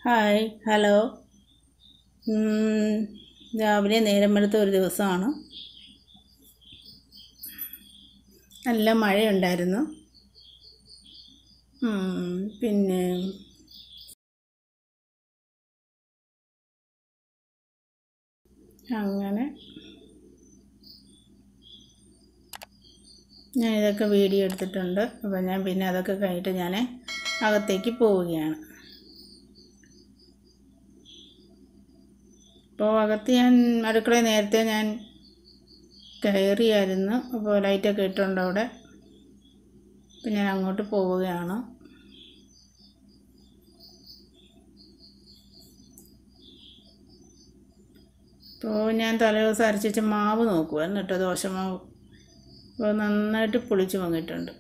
Hi hello ഉം, രാവിലെ നേരം വെളുത്ത ഒരു ദിവസമാണ് നല്ല മഴയുണ്ടായിരുന്നു ഉം, പിന്നെ അങ്ങനെ ഞാൻ ഇതൊക്കെ വീഡിയോ എടുത്തിട്ടുണ്ട് അപ്പോൾ ഞാൻ പിന്നെ അതൊക്കെ കഴിഞ്ഞിട്ട് ഞാൻ അകത്തേക്ക് പോവുകയാണ് അപ്പോൾ അകത്ത് ഞാൻ അടുക്കളയിൽ നേരത്തെ ഞാൻ കയറിയായിരുന്നു അപ്പോൾ ലൈറ്റൊക്കെ ഇട്ടുണ്ട് അവിടെ അപ്പം ഞാൻ അങ്ങോട്ട് പോവുകയാണ് അപ്പോൾ ഞാൻ തലേദിവസം അരച്ച് വെച്ച മാവ് നോക്കുമായിരുന്നു കേട്ടോ ദോശമാവ് അപ്പോൾ നന്നായിട്ട് പുളിച്ച് വന്നിട്ടുണ്ട്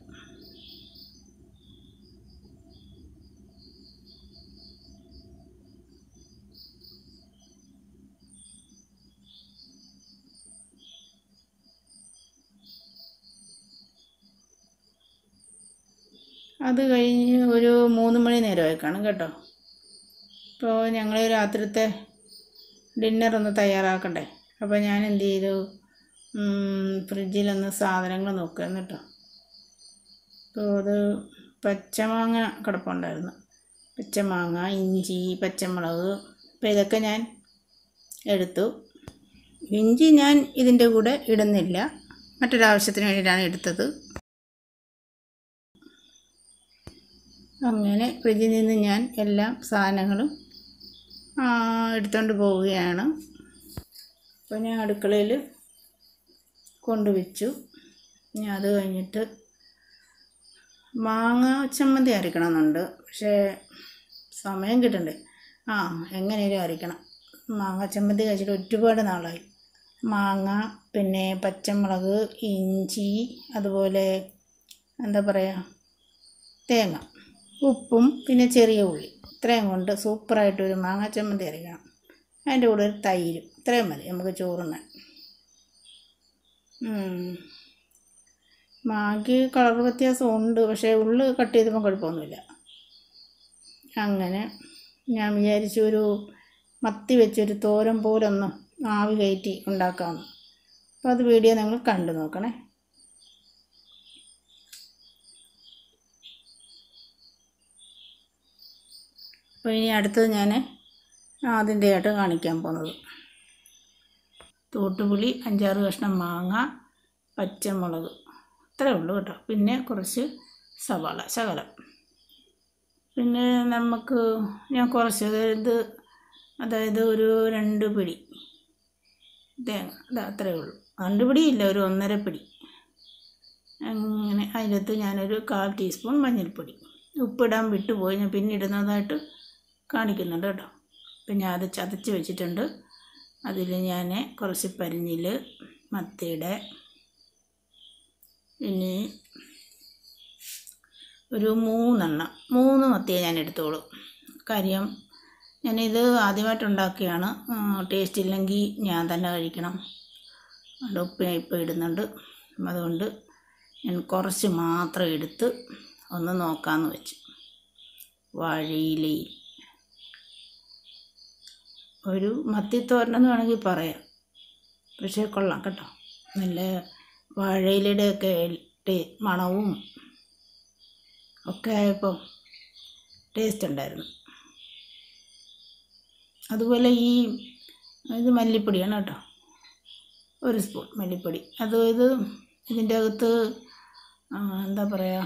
അത് കഴിഞ്ഞ് ഒരു മൂന്ന് മണി നേരമായി കാണും കേട്ടോ അപ്പോൾ ഞങ്ങൾ രാത്രിത്തെ ഡിന്നർ ഒന്ന് തയ്യാറാക്കണ്ടേ അപ്പോൾ ഞാൻ എന്ത് ചെയ്തു ഉം, ഫ്രിഡ്ജിലൊന്ന് സാധനങ്ങൾ നോക്കുകയായിരുന്നു കേട്ടോ അപ്പോൾ അത് പച്ചമാങ്ങ കിടപ്പുണ്ടായിരുന്നു പച്ചമാങ്ങ ഇഞ്ചി പച്ചമുളക് അപ്പോൾ ഇതൊക്കെ ഞാൻ എടുത്തു ഇഞ്ചി ഞാൻ ഇതിൻ്റെ കൂടെ ഇടുന്നില്ല മറ്റൊരാവശ്യത്തിന് വേണ്ടിയിട്ടാണ് എടുത്തത് അങ്ങനെ ഫ്രിഡ്ജിൽ നിന്ന് ഞാൻ എല്ലാ സാധനങ്ങളും ആ, എടുത്തുകൊണ്ട് പോവുകയാണ് അപ്പോൾ ഞാൻ അടുക്കളയിൽ കൊണ്ടുവച്ചു ഇനി അത് കഴിഞ്ഞിട്ട് മാങ്ങ ചമ്മന്തി അരക്കണമെന്നുണ്ട് പക്ഷേ സമയം കിട്ടണ്ടേ ആ എങ്ങനെയും അരക്കണം മാങ്ങ ചമ്മന്തി കഴിച്ചിട്ട് ഒരുപാട് നാളായി മാങ്ങ പിന്നെ പച്ചമുളക് ഇഞ്ചി അതുപോലെ എന്താ പറയുക തേങ്ങ ഉപ്പും പിന്നെ ചെറിയ ഉള്ളി ഇത്രയും കൊണ്ട് സൂപ്പറായിട്ട് ഒരു മാങ്ങ ചമ്മന്തി അരയ്ക്കണം അതിൻ്റെ കൂടെ ഒരു തൈരും ഇത്രയും മതി നമുക്ക് ചോറുണ്ണാൻ ഉം. മാഗി കളർ വ്യത്യാസം ഉണ്ട് പക്ഷേ ഉള്ളു കട്ട് ചെയ്തപ്പോൾ കുഴപ്പമൊന്നുമില്ല അങ്ങനെ ഞാൻ വിചാരിച്ചു ഒരു മത്തി വെച്ചൊരു തോരൻ പോലൊന്ന് ആവി കയറ്റി ഉണ്ടാക്കാമെന്ന് അപ്പോൾ അത് വീഡിയോ നിങ്ങൾ കണ്ടു നോക്കണേ അപ്പോൾ ഇനി അടുത്തത് ഞാൻ അതിൻ്റെ ആയിട്ട് കാണിക്കാൻ പോകുന്നത് തോട്ടുപുളി അഞ്ചാറ് കഷ്ണം മാങ്ങ പച്ചമുളക് അത്രേ ഉള്ളൂ കേട്ടോ പിന്നെ കുറച്ച് സവാള ശകലം പിന്നെ നമുക്ക് ഞാൻ കുറച്ച് ഇത് അതായത് ഒരു രണ്ട് പിടി തേങ്ങ അത് അത്രേ ഉള്ളൂ രണ്ട് പിടി ഇല്ല ഒരു ഒന്നര പിടി അങ്ങനെ അതിനകത്ത് ഞാനൊരു കാൽ ടീസ്പൂൺ മഞ്ഞൾപ്പൊടി ഉപ്പിടാൻ വിട്ടുപോയി ഞാൻ പിന്നെ ഇടുന്നതായിട്ട് കാണിക്കുന്നുണ്ട് കേട്ടോ അപ്പം ഞാൻ അത് ചതച്ച് വെച്ചിട്ടുണ്ട് അതിൽ ഞാൻ കുറച്ച് പരിഞ്ഞിൽ മത്തിയുടെ പിന്നെ ഒരു മൂന്നെണ്ണം മൂന്ന് മത്തിയെ ഞാൻ എടുത്തോളൂ കാര്യം ഞാനിത് ആദ്യമായിട്ടുണ്ടാക്കിയാണ് ടേസ്റ്റ് ഇല്ലെങ്കിൽ ഞാൻ തന്നെ കഴിക്കണം അത് ഉപ്പ് ഞാൻ ഇപ്പോൾ ഇടുന്നുണ്ട് അതുകൊണ്ട് ഞാൻ കുറച്ച് മാത്രം എടുത്ത് ഒന്ന് നോക്കാമെന്ന് വെച്ചു വാഴയിലയിൽ ഒരു മത്തിത്തോരനെന്ന് വേണമെങ്കിൽ പറയാം പക്ഷേ കൊള്ളാം കേട്ടോ നല്ല വാഴയിലയുടെയൊക്കെ ടേ മണവും ഒക്കെ ആയപ്പോൾ ടേസ്റ്റ് ഉണ്ടായിരുന്നു അതുപോലെ ഈ ഇത് മല്ലിപ്പൊടിയാണ് കേട്ടോ ഒരു സ്പൂൺ മല്ലിപ്പൊടി അത് ഇത് ഇതിൻ്റെ അകത്ത് ആ, എന്താ പറയുക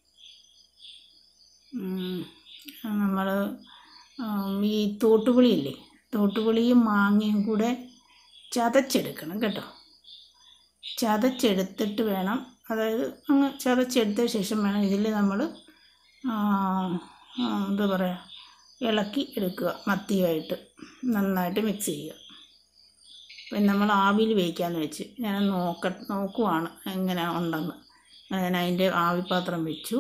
നമ്മൾ ഈ തോട്ടുപുളിയില്ലേ തോട്ടുപുളിയും മാങ്ങയും കൂടെ ചതച്ചെടുക്കണം കേട്ടോ ചതച്ചെടുത്തിട്ട് വേണം അതായത് അങ്ങ് ചതച്ചെടുത്ത ശേഷം വേണം ഇതിൽ നമ്മൾ എന്താ പറയുക ഇളക്കി എടുക്കുക മത്തിയുമായിട്ട് നന്നായിട്ട് മിക്സ് ചെയ്യുക പിന്നെ നമ്മൾ ആവിയിൽ വേവിക്കാമെന്ന് വെച്ച് ഞാൻ നോക്ക നോക്കുവാണ് എങ്ങനെ ഉണ്ടെന്ന് അങ്ങനെ ഞാൻ അതിൻ്റെ ആവിപ്പാത്രം വെച്ചു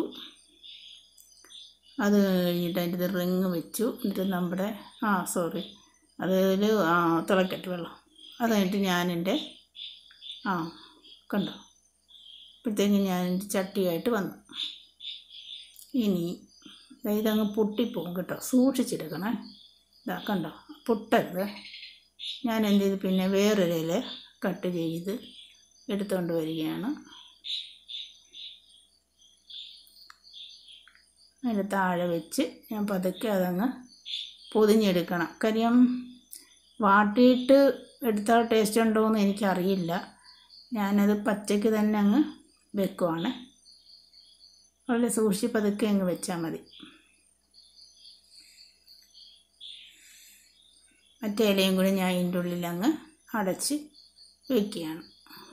അത് കഴിഞ്ഞിട്ട് അതിൻ്റെ റിങ് വെച്ചു എന്നിട്ട് നമ്മുടെ ആ സോറി അതിൽ ആ തിളക്കട്ട് വെള്ളം അത് കഴിഞ്ഞിട്ട് ഞാനെൻ്റെ ആ കണ്ടോ അപ്പോഴത്തേക്കും ഞാൻ എൻ്റെ ചട്ടിയായിട്ട് വന്നു ഇനി ദാ ഇതങ്ങ് പൊട്ടിപ്പോവും കേട്ടോ സൂക്ഷിച്ചെടുക്കണേ ഇതാ കണ്ടോ പൊട്ടരുത് ഞാൻ എന്ത് ചെയ്തു പിന്നെ വേറൊരു ഇല കട്ട് ചെയ്ത് എടുത്തുകൊണ്ട് വരികയാണ് അതിൻ്റെ താഴെ വെച്ച് ഞാൻ പതുക്കെ അതങ്ങ് പൊതിഞ്ഞെടുക്കണം കാര്യം വാട്ടിയിട്ട് എടുത്താൽ ടേസ്റ്റ് ഉണ്ടോ എന്ന് എനിക്കറിയില്ല ഞാനത് പച്ചയ്ക്ക് തന്നെ അങ്ങ് വെക്കുവാണ് വളരെ സൂക്ഷിച്ച് പതുക്കെ അങ്ങ് വെച്ചാൽ മതി മറ്റേ ഇലയും കൂടി ഞാൻ ഇതിൻ്റെ ഉള്ളിൽ അങ്ങ് അടച്ച് വയ്ക്കുകയാണ്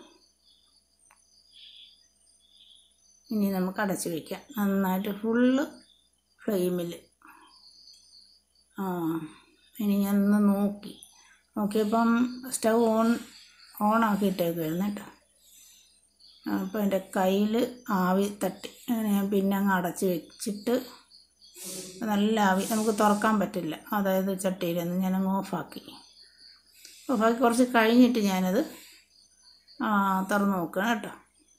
ഇനി നമുക്ക് അടച്ച് വയ്ക്കാം നന്നായിട്ട് ഫുള്ള് ഫ്ലെയിമിൽ ആ ഇനി ഞാൻ ഒന്ന് നോക്കി നോക്കിയപ്പം സ്റ്റൗ ഓൺ ഓൺ ആക്കിയിട്ടേക്കുമായിരുന്നു കേട്ടോ അപ്പോൾ എൻ്റെ കയ്യിൽ ആവി തട്ടി അങ്ങനെ ഞാൻ പിന്നെ അങ്ങ് അടച്ച് വെച്ചിട്ട് നല്ല ആവി നമുക്ക് തുറക്കാൻ പറ്റില്ല അതായത് ചട്ടിയിൽ നിന്ന് ഞാനങ്ങ് ഓഫാക്കി ഓഫാക്കി കുറച്ച് കഴിഞ്ഞിട്ട് ഞാനത് ആ, തുറന്ന് നോക്കണം കേട്ടോ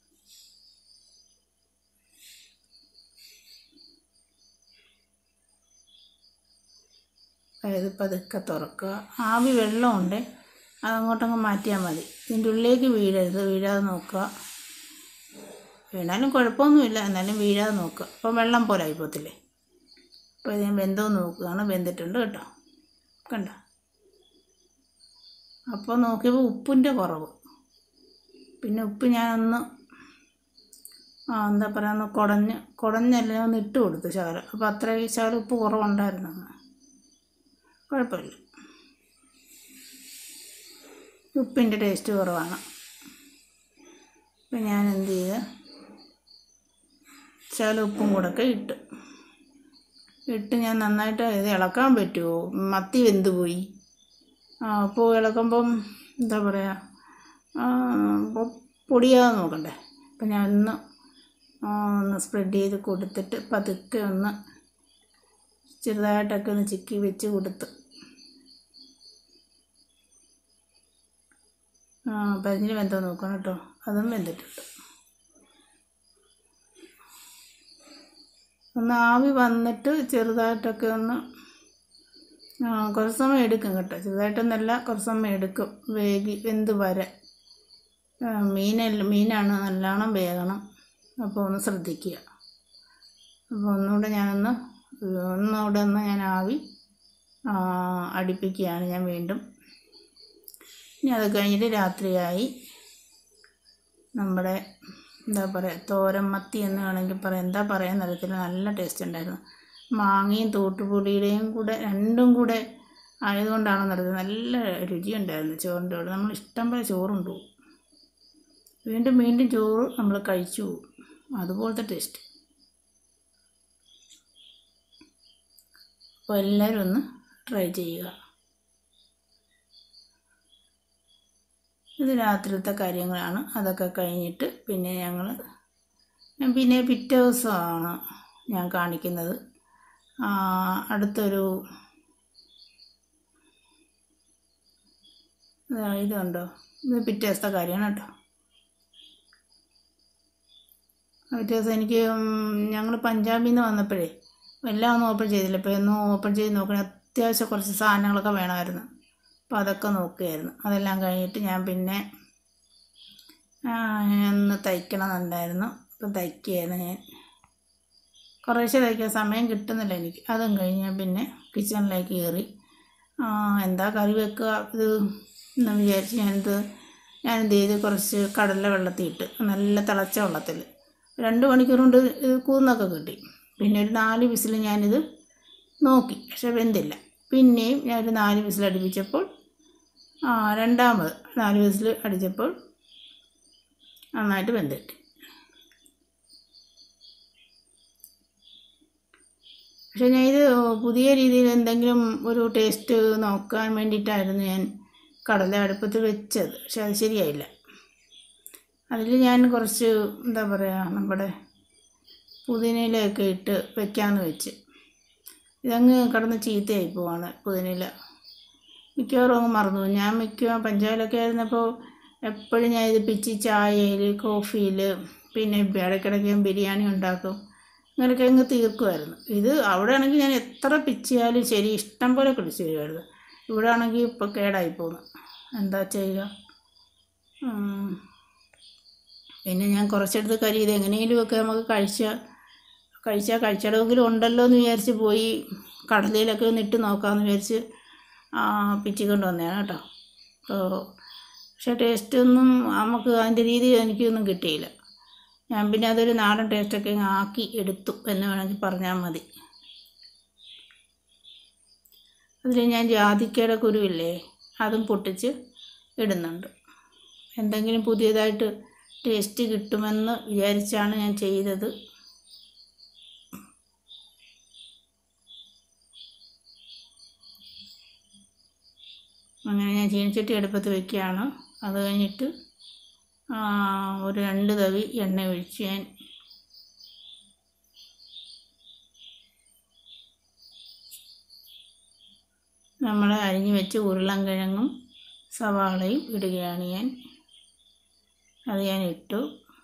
അതായത് പതുക്കെ തുറക്കുക ആവി വെള്ളമുണ്ട് അതങ്ങോട്ടങ്ങ് മാറ്റിയാൽ മതി ഇതിൻ്റെ ഉള്ളിലേക്ക് വീഴരുത് വീഴാതെ നോക്കുക വീണാലും കുഴപ്പമൊന്നുമില്ല എന്നാലും വീഴാതെ നോക്കുക അപ്പോൾ വെള്ളം പോലെ ആയിപ്പോത്തില്ലേ അപ്പോൾ ഇത് ഞാൻ വെന്തോ നോക്കുകയാണ് വെന്തിട്ടുണ്ട് കേട്ടോ കണ്ടോ അപ്പോൾ നോക്കിയപ്പോൾ ഉപ്പിൻ്റെ കുറവ് പിന്നെ ഉപ്പ് ഞാനൊന്ന് ആ എന്താ പറയുക ഒന്ന് കുടഞ്ഞ് കുടഞ്ഞല്ല ഒന്ന് ഇട്ട് കൊടുത്തു ശകലം അപ്പോൾ അത്രയും ശകലം ഉപ്പ് കുറവുണ്ടായിരുന്നു അന്ന് കുഴപ്പമില്ല ഉപ്പിൻ്റെ ടേസ്റ്റ് കുറവാണ് അപ്പം ഞാൻ എന്ത് ചെയ്ത് ശകലം ഉപ്പും കൂടെ ഒക്കെ ഇട്ട് ഇട്ട് ഞാൻ നന്നായിട്ട് ഇത് ഇളക്കാൻ പറ്റുമോ മത്തി വെന്ത് പോയി ആ അപ്പോൾ ഇളക്കുമ്പം എന്താ പറയുക അപ്പോൾ പൊടിയാതെ നോക്കണ്ടേ അപ്പം ഞാൻ ഒന്ന് ആ, ഒന്ന് സ്പ്രെഡ് ചെയ്ത് കൊടുത്തിട്ട് പതുക്കെ ഒന്ന് ചെറുതായിട്ടൊക്കെ ഒന്ന് ചിക്കി വെച്ച് കൊടുത്ത് ആ പരിഞ്ഞിൽ വെന്തോ നോക്കണം കേട്ടോ അതും വെന്തിട്ടുണ്ട് ഒന്ന് ആവി വന്നിട്ട് ചെറുതായിട്ടൊക്കെ ഒന്ന് ആ, കുറച്ച് സമയം എടുക്കും കേട്ടോ ചെറുതായിട്ടൊന്നല്ല കുറച്ച് സമയം എടുക്കും വേഗി വെന്ത് വരാൻ ആ, മീനല്ല മീനാണ് നല്ലോണം വേകണം അപ്പോൾ ഒന്ന് ശ്രദ്ധിക്കുക അപ്പോൾ ഒന്നുകൂടെ ഞാനൊന്ന് ഒന്നുകൂടെ ഒന്ന് ഞാൻ ആവി ആ, അടുപ്പിക്കുകയാണ് ഞാൻ വീണ്ടും ഇനി അത് കഴിഞ്ഞിട്ട് രാത്രിയായി നമ്മുടെ എന്താ പറയുക തോരൻ മത്തി എന്ന് വേണമെങ്കിൽ പറയാം എന്താ പറയാൻ അറിയത്തില്ല നല്ല ടേസ്റ്റ് ഉണ്ടായിരുന്നു മാങ്ങയും തൂട്ടുപൊടിയുടെയും കൂടെ രണ്ടും കൂടെ ആയതുകൊണ്ടാണെന്ന് അറിയാം നല്ല രുചിയുണ്ടായിരുന്നു ചോറിൻ്റെ കൂടെ നമ്മൾ ഇഷ്ടം പോലെ ചോറുണ്ട് പോകും വീണ്ടും വീണ്ടും ചോറ് നമ്മൾ കഴിച്ചു പോകും അതുപോലത്തെ ടേസ്റ്റ് അപ്പോൾ എല്ലാവരും ഒന്ന് ട്രൈ ചെയ്യുക ഇത് രാത്രിയിലത്തെ കാര്യങ്ങളാണ് അതൊക്കെ കഴിഞ്ഞിട്ട് പിന്നെ ഞങ്ങൾ പിന്നെ പിറ്റേ ദിവസമാണ് ഞാൻ കാണിക്കുന്നത് ആ, അടുത്തൊരു ഇതാ, ഇതുണ്ടോ ഇത് പിറ്റേ ദിവസത്തെ കാര്യമാണ് കേട്ടോ പിറ്റേ ദിവസം എനിക്ക് ഞങ്ങൾ പഞ്ചാബിൽ നിന്ന് വന്നപ്പോഴേ എല്ലാം ഒന്നും ഓപ്പൺ ചെയ്തില്ല ഇപ്പോൾ ഒന്നും ഓപ്പൺ ചെയ്ത് നോക്കണേ അത്യാവശ്യം കുറച്ച് സാധനങ്ങളൊക്കെ വേണമായിരുന്നു അപ്പോൾ അതൊക്കെ നോക്കുകയായിരുന്നു അതെല്ലാം കഴിഞ്ഞിട്ട് ഞാൻ പിന്നെ ആ, ഒന്ന് തയ്ക്കണമെന്നുണ്ടായിരുന്നു അപ്പം തയ്ക്കുകയായിരുന്നു ഞാൻ കുറേശ്ശെ തയ്ക്കാൻ സമയം കിട്ടുന്നില്ല എനിക്ക് അതും കഴിഞ്ഞ് ഞാൻ പിന്നെ കിച്ചണിലേക്ക് കയറി ആ, എന്താ കറി വെക്കുക ഇത് എന്ന് വിചാരിച്ച് ഞാനിത് ഞാനെന്ത് ചെയ്ത് കുറച്ച് കടല വെള്ളത്തിൽ ഇട്ട് നല്ല തിളച്ച വെള്ളത്തിൽ രണ്ട് മണിക്കൂർ കൊണ്ട് ഇത് കൂന്നൊക്കെ കിട്ടി പിന്നെ ഒരു നാല് വിസിൽ ഞാനിത് നോക്കി പക്ഷെ വെന്തില്ല പിന്നെയും ഞാനൊരു നാല് വിസിൽ അടുപ്പിച്ചപ്പോൾ ആ രണ്ടാമത് നാല് വിസിൽ അടിച്ചപ്പോൾ നന്നായിട്ട് വെന്ത് കിട്ടി പക്ഷെ ഞാൻ ഇത് പുതിയ രീതിയിൽ എന്തെങ്കിലും ഒരു ടേസ്റ്റ് നോക്കാൻ വേണ്ടിയിട്ടായിരുന്നു ഞാൻ കടല അടുപ്പത്ത് വെച്ചത് പക്ഷെ അത് ശരിയായില്ല അതിൽ ഞാൻ കുറച്ച് എന്താ പറയുക നമ്മുടെ പുതിനയിലൊക്കെ ഇട്ട് വെക്കാമെന്ന് വെച്ച് ഇതങ്ങ് കിടന്ന് ചീത്തയായി പോവാണ് പുതിനയില മിക്കവാറും അങ്ങ് മറന്നു പോകും. ഞാൻ മിക്ക പഞ്ചായത്തിലൊക്കെ ആയിരുന്നപ്പോൾ എപ്പോഴും ഞാൻ ഇത് പിച്ചി ചായയിൽ കോഫിയിൽ പിന്നെ ഇടയ്ക്കിടയ്ക്ക് ഞാൻ ബിരിയാണി ഉണ്ടാക്കും അങ്ങനെയൊക്കെ അങ്ങ് തീർക്കുമായിരുന്നു ഇത് അവിടെ ആണെങ്കിൽ ഞാൻ എത്ര പിച്ചിയാലും ശരി ഇഷ്ടം പോലെ പിടിച്ച് തരുമായിരുന്നു ഇവിടെ ആണെങ്കിൽ ഇപ്പോൾ കേടായി പോകുന്നു എന്താ ചെയ്യുക ഉം. പിന്നെ ഞാൻ കുറച്ചെടുത്ത് കരി ഇത് എങ്ങനെയെങ്കിലുമൊക്കെ നമുക്ക് കഴിച്ചാൽ കഴിച്ചാൽ കഴിച്ചിടമെങ്കിലും ഉണ്ടല്ലോ എന്ന് വിചാരിച്ച് പോയി കടലയിലൊക്കെ ഒന്ന് ഇട്ട് നോക്കാമെന്ന് വിചാരിച്ച് ആ, പിച്ചിക്കൊണ്ട് വന്നതാണ് കേട്ടോ അപ്പോൾ പക്ഷേ ടേസ്റ്റൊന്നും നമുക്ക് അതിൻ്റെ രീതി എനിക്കൊന്നും കിട്ടിയില്ല ഞാൻ പിന്നെ അതൊരു നാടൻ ടേസ്റ്റൊക്കെ അങ്ങ് ആക്കി എടുത്തു എന്ന് വേണമെങ്കിൽ പറഞ്ഞാൽ മതി അതിൽ ഞാൻ ജാതിക്കയുടെ കുരുവില്ലേ അതും പൊട്ടിച്ച് ഇടുന്നുണ്ട് എന്തെങ്കിലും പുതിയതായിട്ട് ടേസ്റ്റ് കിട്ടുമെന്ന് വിചാരിച്ചാണ് ഞാൻ ചെയ്തത് അങ്ങനെ ഞാൻ ചീനച്ചട്ടി അടുപ്പത്ത് വെക്കുകയാണ് അത് കഴിഞ്ഞിട്ട് ആ, ഒരു രണ്ട് തവി എണ്ണ ഒഴിച്ച് ഞാൻ നമ്മൾ അരിഞ്ഞു വെച്ച് ഉരുളൻകിഴങ്ങും സവാളയും ഇടുകയാണ് ഞാൻ അത് ഞാൻ ഇട്ടു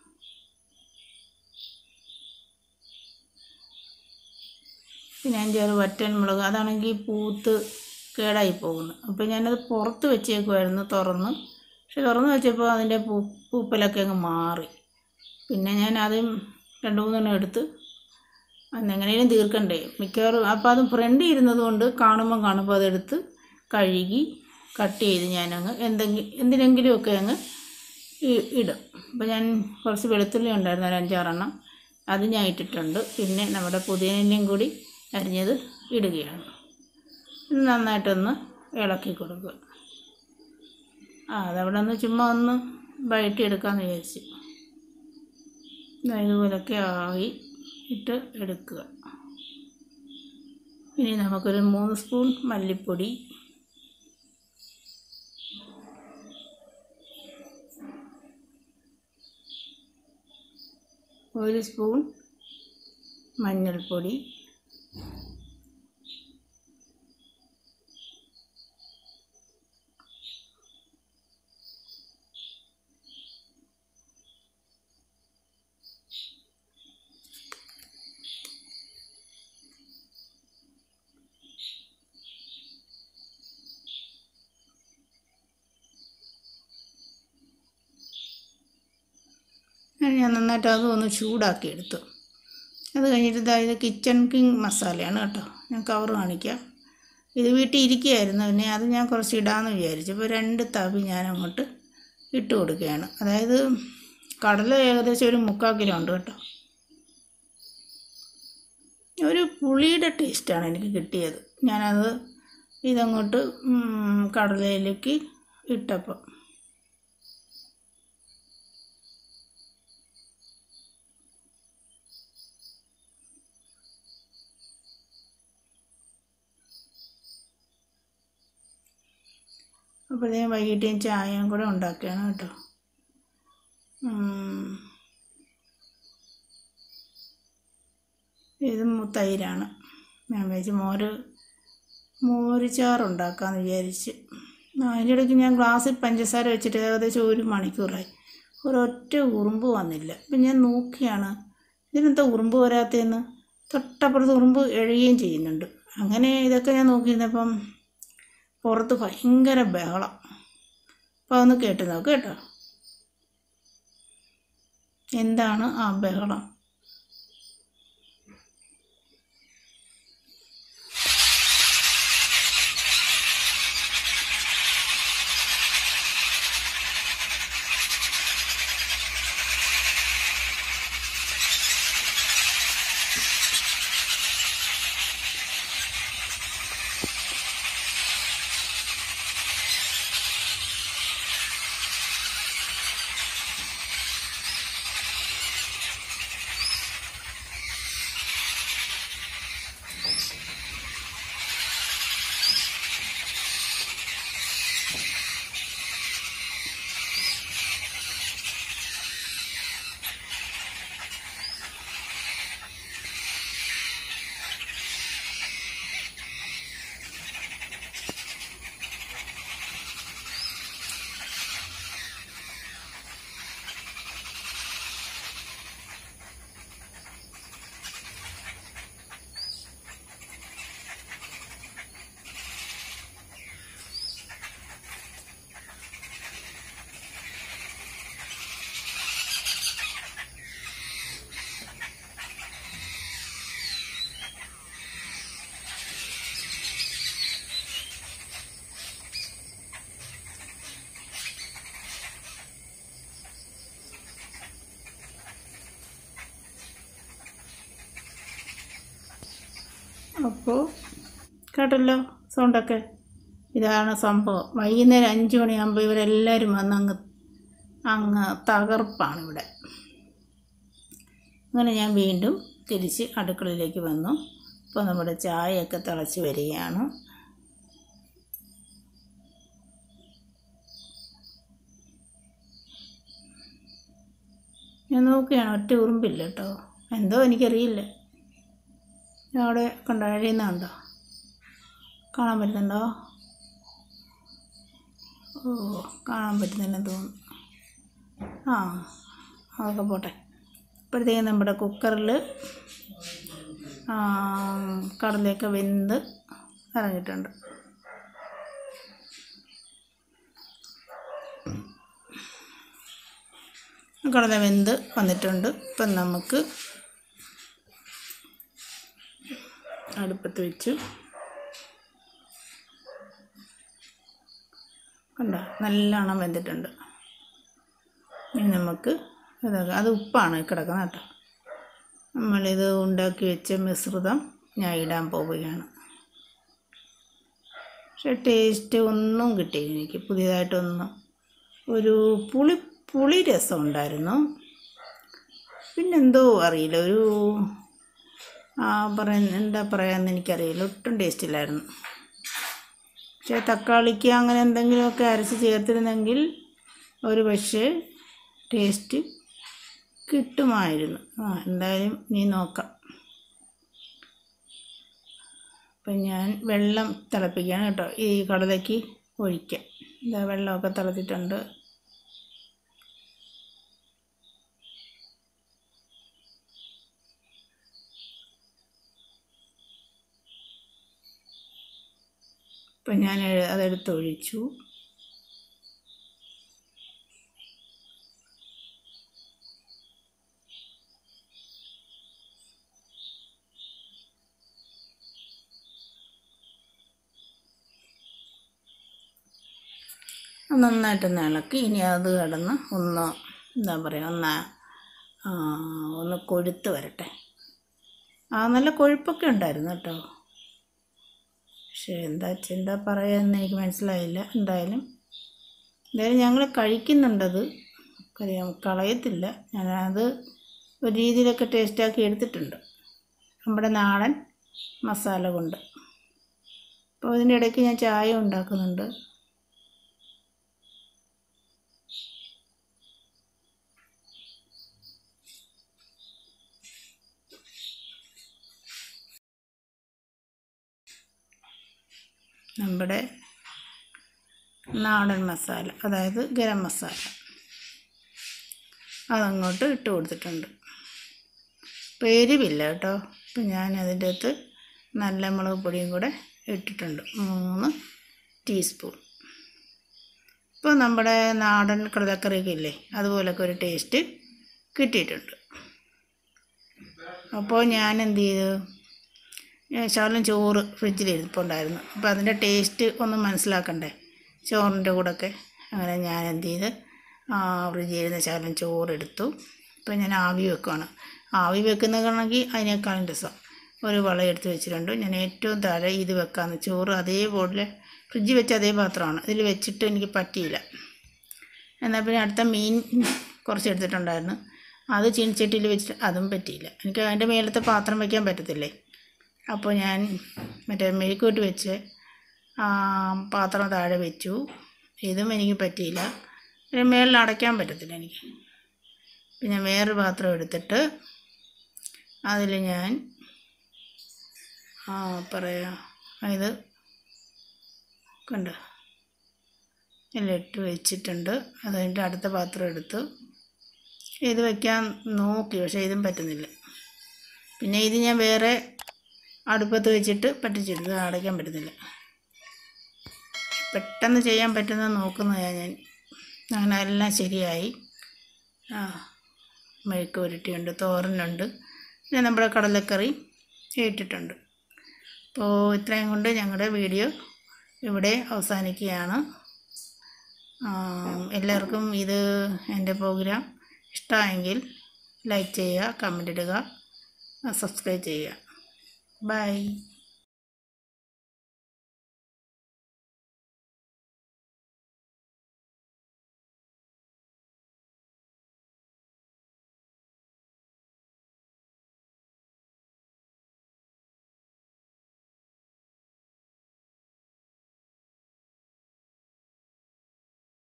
പിന്നെ ഞാൻ ചെറു വറ്റൻ മുളക് അതാണെങ്കിൽ പൂത്ത് കേടായി പോകുന്നു അപ്പോൾ ഞാനത് പുറത്ത് വെച്ചേക്കുമായിരുന്നു തുറന്ന് പക്ഷെ തുറന്ന് വെച്ചപ്പോൾ അതിൻ്റെ പൂ പൂപ്പലൊക്കെ അങ്ങ് മാറി പിന്നെ ഞാൻ അതും രണ്ട് മൂന്നെണ്ണം എടുത്ത് അന്നെങ്ങനെയും തീർക്കണ്ടേ മിക്കവാറും അപ്പോൾ അത് ഫ്രണ്ട് ഇരുന്നത് കൊണ്ട് കാണുമ്പം കാണുമ്പോൾ അതെടുത്ത് കഴുകി കട്ട് ചെയ്ത് ഞാനങ്ങ് എന്തെങ്കിലും എന്തിനെങ്കിലുമൊക്കെ അങ്ങ് ഇ- ഇടും അപ്പോൾ ഞാൻ കുറച്ച് വെളുത്തുള്ളി ഉണ്ടായിരുന്നു ഒരു അഞ്ചാറെണ്ണം അത് ഞാൻ ഇട്ടിട്ടുണ്ട് പിന്നെ നമ്മുടെ പുതിനയിലയും കൂടി അരിഞ്ഞത് ഇടുകയാണ് ഇത് നന്നായിട്ടൊന്ന് ഇളക്കി കൊടുക്കുക ആ അതവിടെ ഒന്ന് ചുമ്മാ ഒന്ന് വഴറ്റിയെടുക്കാമെന്ന് വിചാരിച്ചു ദാ ഇതുപോലൊക്കെ ആയി ഇട്ട് എടുക്കുക ഇനി നമുക്കൊരു മൂന്ന് സ്പൂൺ മല്ലിപ്പൊടി ഒരു സ്പൂൺ മഞ്ഞൾപ്പൊടി അങ്ങനെ ഞാൻ നന്നായിട്ട് അതും ഒന്ന് ചൂടാക്കി എടുത്തു അത് കഴിഞ്ഞിട്ട് ഇതാ ഇത് കിച്ചൺ കിങ് മസാലയാണ് കേട്ടോ ഞാൻ കവർ കാണിക്കാം ഇത് വീട്ടിൽ ഇരിക്കുകയായിരുന്നു പിന്നെ അത് ഞാൻ കുറച്ച് ഇടാമെന്ന് വിചാരിച്ചു അപ്പോൾ രണ്ട് തവി ഞാൻ അങ്ങോട്ട് ഇട്ട് കൊടുക്കുകയാണ് അതായത് കടല ഏകദേശം ഒരു മുക്കാൽ കിലോ ഉണ്ട് കേട്ടോ ഒരു പുളിയുടെ ടേസ്റ്റാണ് എനിക്ക് കിട്ടിയത് ഞാനത് ഇതങ്ങോട്ട് ഉം, കടലയിലേക്ക് ഇട്ടപ്പോൾ അപ്പോഴത്തേക്കും വൈകിട്ട് ഞാൻ ചായയും കൂടെ ഉണ്ടാക്കുകയാണ് കേട്ടോ ഉം. ഇത് മു- തൈരാണ് ഞാൻ വിചാരിച്ചു മോര് മോര് ചാറുണ്ടാക്കാമെന്ന് വിചാരിച്ച് ആ, അതിൻ്റെ ഇടയ്ക്ക് ഞാൻ ഗ്ലാസ്സിൽ പഞ്ചസാര വെച്ചിട്ട് ഏകദേശം ഒരു മണിക്കൂറായി ഒരൊറ്റ ഉറുമ്പ് വന്നില്ല അപ്പം ഞാൻ നോക്കിയാണ് ഇതിനെന്താ ഉറുമ്പ് വരാത്തതെന്ന് തൊട്ടപ്പുറത്ത് ഉറുമ്പ് എഴുകയും ചെയ്യുന്നുണ്ട് അങ്ങനെ ഇതൊക്കെ ഞാൻ നോക്കിയിരുന്നപ്പം പുറത്ത് ഭയങ്കര ബഹളം അപ്പോൾ അതൊന്ന് കേട്ട് നോക്ക് കേട്ടോ എന്താണ് ആ ബഹളം അപ്പോൾ കേട്ടല്ലോ സൗണ്ടൊക്കെ ഇതാണ് സംഭവം വൈകുന്നേരം അഞ്ച് മണിയാകുമ്പോൾ ഇവരെല്ലാവരും വന്ന് അങ്ങ് അങ്ങ് തകർപ്പാണ് ഇവിടെ അങ്ങനെ ഞാൻ വീണ്ടും തിരിച്ച് അടുക്കളയിലേക്ക് വന്നു ഇപ്പോൾ നമ്മുടെ ചായയൊക്കെ തിളച്ച് വരികയാണ് ഞാൻ നോക്കുകയാണ് ഒറ്റ ഉറുമ്പില്ല കേട്ടോ എന്തോ എനിക്കറിയില്ല ഞാൻ അവിടെ കണ്ടോ എഴുതുന്നുണ്ടോ കാണാൻ പറ്റുന്നുണ്ടോ ഓ കാണാൻ പറ്റുന്നില്ലെന്ന് തോന്നുന്നു ആ അതൊക്കെ പോട്ടെ ഇപ്പോഴത്തേക്കും നമ്മുടെ കുക്കറിൽ കടലയൊക്കെ വെന്ത് ഇറങ്ങിയിട്ടുണ്ട് കടല വെന്ത് വന്നിട്ടുണ്ട് ഇപ്പം നമുക്ക് അടുപ്പത്ത് വെച്ചു കണ്ടോ നല്ലോണം വെന്തിട്ടുണ്ട് ഇനി നമുക്ക് ഇതൊക്കെ അത് ഉപ്പാണ് കിടക്കുന്നത് കേട്ടോ നമ്മളിത് ഉണ്ടാക്കി വെച്ച മിശ്രിതം ഞാൻ ഇടാൻ പോവുകയാണ് പക്ഷെ ടേസ്റ്റ് ഒന്നും കിട്ടിയില്ല എനിക്ക് പുതിയതായിട്ടൊന്നും ഒരു പുളി പുളി രസം ഉണ്ടായിരുന്നു പിന്നെന്തോ അറിയില്ല ഒരു ആ പറയുന്ന എന്താ പറയാന്ന് എനിക്കറിയില്ല ഒട്ടും ടേസ്റ്റ് ഇല്ലായിരുന്നു പക്ഷേ തക്കാളിക്ക് അങ്ങനെ എന്തെങ്കിലുമൊക്കെ അരച്ച് ചേർത്തിരുന്നെങ്കിൽ ഒരു പക്ഷേ ടേസ്റ്റ് കിട്ടുമായിരുന്നു ആ എന്തായാലും നീ നോക്കാം അപ്പം ഞാൻ വെള്ളം തിളപ്പിക്കുകയാണ് കേട്ടോ ഈ കടലയ്ക്ക് ഒഴിക്കാം ഇതാ വെള്ളമൊക്കെ തിളച്ചിട്ടുണ്ട് അപ്പം ഞാൻ എ- അതെടുത്ത് ഒഴിച്ചു നന്നായിട്ടൊന്ന് ഇളക്കി ഇനി അത് കിടന്ന് ഒന്ന് എന്താ പറയുക ഒന്ന് ആ, ഒന്ന് കൊഴുത്ത് വരട്ടെ ആ നല്ല കൊഴുപ്പൊക്കെ ഉണ്ടായിരുന്നു കേട്ടോ പക്ഷേ എന്താ എന്താ പറയാന്ന് എനിക്ക് മനസ്സിലായില്ല എന്തായാലും എന്തായാലും ഞങ്ങൾ കഴിക്കുന്നുണ്ടത് അറിയാം കളയത്തില്ല ഞാനത് ഒരു രീതിയിലൊക്കെ ടേസ്റ്റാക്കി എടുത്തിട്ടുണ്ട് നമ്മുടെ നാടൻ മസാല കൊണ്ട് അപ്പോൾ ഇതിൻ്റെ ഇടയ്ക്ക് ഞാൻ ചായ ഉണ്ടാക്കുന്നുണ്ട് നമ്മുടെ നാടൻ മസാല അതായത് ഗരം മസാല അതങ്ങോട്ട് ഇട്ട് കൊടുത്തിട്ടുണ്ട് അപ്പോൾ എരിവില്ല കേട്ടോ അപ്പം ഞാൻ അതിൻ്റെ അകത്ത് നല്ല മുളക് പൊടിയും കൂടെ ഇട്ടിട്ടുണ്ട് മൂന്ന് ടീസ്പൂൺ ഇപ്പോൾ നമ്മുടെ നാടൻ കടലക്കറിയൊക്കെ ഇല്ലേ അതുപോലൊക്കെ ഒരു ടേസ്റ്റ് കിട്ടിയിട്ടുണ്ട് അപ്പോൾ ഞാൻ എന്ത് ചെയ്തു ഞാൻ ശകലം ചോറ് ഫ്രിഡ്ജിൽ ഇരിപ്പുണ്ടായിരുന്നു അപ്പോൾ അതിൻ്റെ ടേസ്റ്റ് ഒന്ന് മനസ്സിലാക്കണ്ടേ ചോറിൻ്റെ കൂടെയൊക്കെ അങ്ങനെ ഞാൻ എന്ത് ചെയ്ത് ആ ഫ്രിഡ്ജിൽ ഇരുന്ന് ശകലം ചോറെടുത്തു ഇപ്പോൾ ഞാൻ ആവി വെക്കുകയാണ് ആവി വെക്കുന്നതാണെങ്കിൽ അതിനേക്കാളും രസം ഒരു വളം എടുത്ത് വെച്ചിട്ടുണ്ട് ഞാൻ ഏറ്റവും താഴെ ഇത് വെക്കാമെന്ന് ചോറ് അതേപോലെ ഫ്രിഡ്ജിൽ വെച്ച അതേ പാത്രമാണ് ഇതിൽ വെച്ചിട്ട് എനിക്ക് പറ്റിയില്ല എന്നാൽ പിന്നെ അടുത്ത മീൻ കുറച്ച് എടുത്തിട്ടുണ്ടായിരുന്നു അത് ചീനിച്ചട്ടിയിൽ വെച്ചിട്ട് അതും പറ്റിയില്ല എനിക്ക് അതിൻ്റെ മേലത്തെ പാത്രം വയ്ക്കാൻ പറ്റത്തില്ലേ അപ്പോൾ ഞാൻ മറ്റേ മെഴുക്കൂട്ട് വെച്ച് ആ, പാത്രം താഴെ വെച്ചു ഇതും എനിക്ക് പറ്റിയില്ല പിന്നെ മേളിൽ അടയ്ക്കാൻ പറ്റത്തില്ല എനിക്ക് പിന്നെ വേറൊരു പാത്രം എടുത്തിട്ട് അതിൽ ഞാൻ ആ പറയാ ഇത് കണ്ടോ എല്ലാം ഇട്ട് വെച്ചിട്ടുണ്ട് അത് കഴിഞ്ഞിട്ട് അടുത്ത പാത്രം എടുത്തു ഇത് വയ്ക്കാൻ നോക്കി പക്ഷേ ഇതും പറ്റുന്നില്ല പിന്നെ ഇത് ഞാൻ വേറെ അടുപ്പത്ത് വെച്ചിട്ട് പറ്റിച്ചെടുത്ത് അടയ്ക്കാൻ പറ്റുന്നില്ല പെട്ടെന്ന് ചെയ്യാൻ പറ്റുന്നത് നോക്കുന്നതാണ് ഞാൻ അങ്ങനെ എല്ലാം ശരിയായി ആ മെഴുക്ക് പുരട്ടിയുണ്ട് തോരനുണ്ട് പിന്നെ നമ്മുടെ കടലക്കറി ഇട്ടിട്ടുണ്ട് അപ്പോൾ ഇത്രയും കൊണ്ട് ഞങ്ങളുടെ വീഡിയോ ഇവിടെ അവസാനിക്കുകയാണ് ആം, എല്ലാവർക്കും ഇത് എൻ്റെ പ്രോഗ്രാം ഇഷ്ടമായെങ്കിൽ ലൈക്ക് ചെയ്യുക കമൻ്റ് ഇടുക സബ്സ്ക്രൈബ് ചെയ്യുക ബൈ